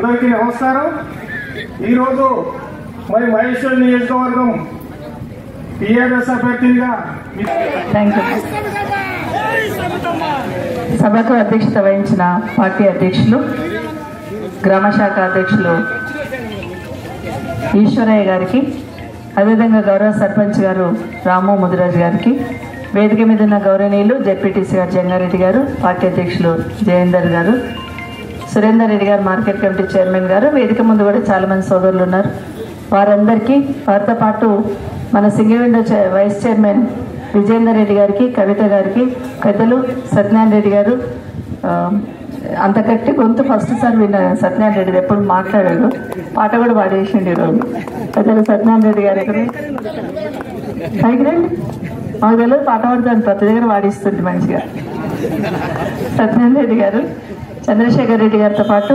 అందరికీ నమస్కారం ఈరోజు మరి మహేశ్వరి నియోజకవర్గం టీఆర్ఎస్ అభ్యర్థిగా థ్యాంక్ యూ సభకు అధ్యక్షత వహించిన పార్టీ అధ్యక్షులు గ్రామ శాఖ అధ్యక్షులు ఈశ్వరయ్య గారికి అదేవిధంగా గౌరవ సర్పంచ్ గారు రాము ముదిరాజు గారికి వేదిక మీద ఉన్న గౌరవనీయులు జెడ్పీటీసీ గారు జంగారెడ్డి గారు పార్టీ అధ్యక్షులు జయేందర్ గారు సురేందర్ రెడ్డి గారు మార్కెట్ కమిటీ చైర్మన్ గారు వేదిక ముందు కూడా చాలా మంది సోదరులు ఉన్నారు వారందరికీ వారితో పాటు మన సింగిల్ చై- వైస్ చైర్మన్ విజయేందర్ రెడ్డి గారికి కవిత గారికి పెద్దలు సత్యనారాయణ రెడ్డి గారు ఆ, అంత గట్టి గొంతు ఫస్ట్ సార్ విన్న సత్యనారాయణ రెడ్డి ఎప్పుడు మాట్లాడాడు పాట కూడా పాడేసిండు ఈరోజు పెద్దలు సత్యనారాయణ రెడ్డి గారు ఎక్కడ పైకి రండి మాకు తెలియదు పాట పాడుతాను ప్రతి దగ్గర పాడిస్తుంది మంచిగా సత్యనారాయణ రెడ్డి గారు చంద్రశేఖర్ రెడ్డి గారితో పాటు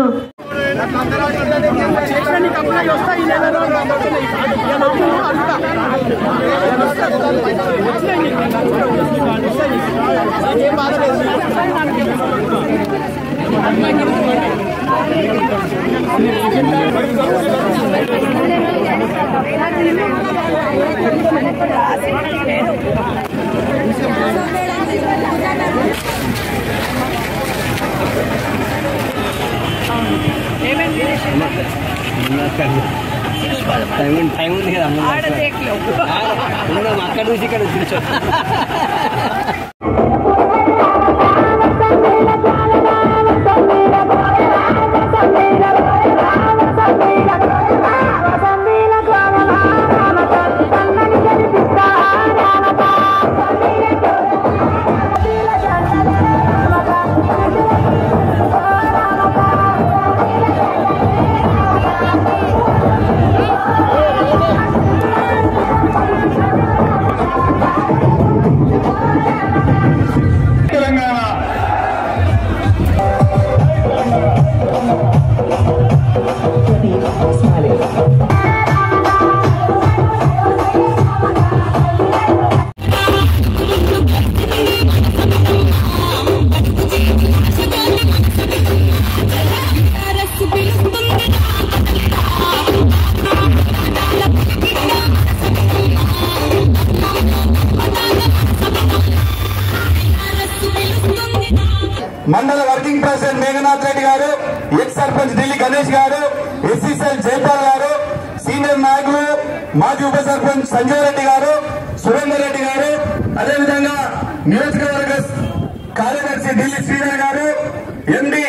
టైం టైం ఉంది కదా మనం అక్కడ నుంచి ఇక్కడ కూర్చో తెలంగాణ మండల వర్కింగ్ ప్రెసిడెంట్ మేఘనాథ్ రెడ్డి గారు ఎక్స్ సర్పంచ్ ఢిల్లీ గణేష్ గారు ఎస్సీసీఎల్ జైపాల్ గారు సీనియర్ నాయకులు మాజీ ఉప సర్పంచ్ సంజయ్ రెడ్డి గారు సురేందర్ రెడ్డి గారు అదేవిధంగా నియోజకవర్గ కార్యదర్శి ఢిల్లీ శ్రీధర్ గారు ఎండి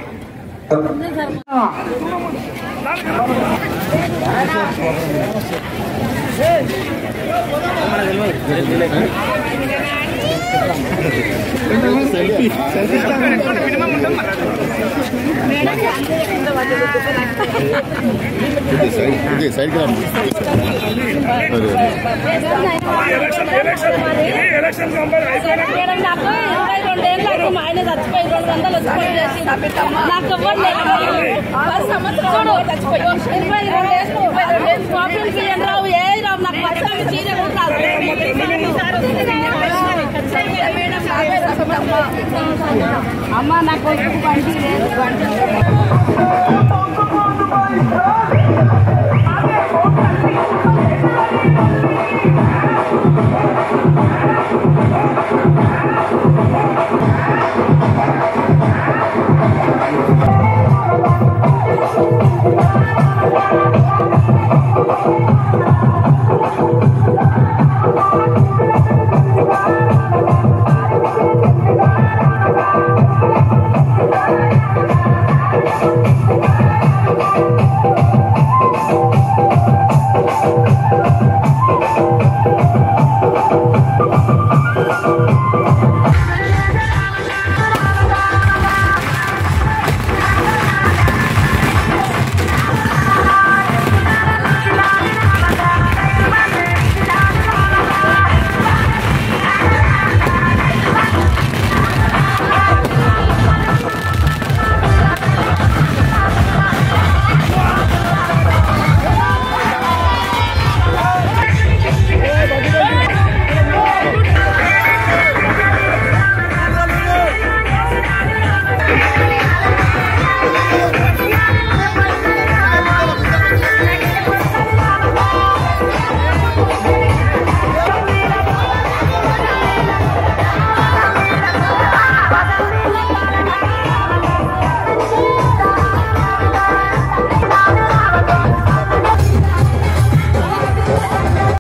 నాకు ఇరవై రెండేళ్ళకు మా ఆయన చచ్చిపోయి రెండు వందలు వచ్చిపోయి నాకు ఎవ్వరు లేరు. పది సంవత్సరాలు చచ్చిపోయి ఇరవై రెండేళ్ళు ముప్పై రెండేళ్ళు కాఫీలు బియ్యం రావు ఏ రావు నాకు పచ్చాలు చీర కూడా రాదు మేడం, నాకే రసమమ్మ. అమ్మ నాకు బండి లేదు బండి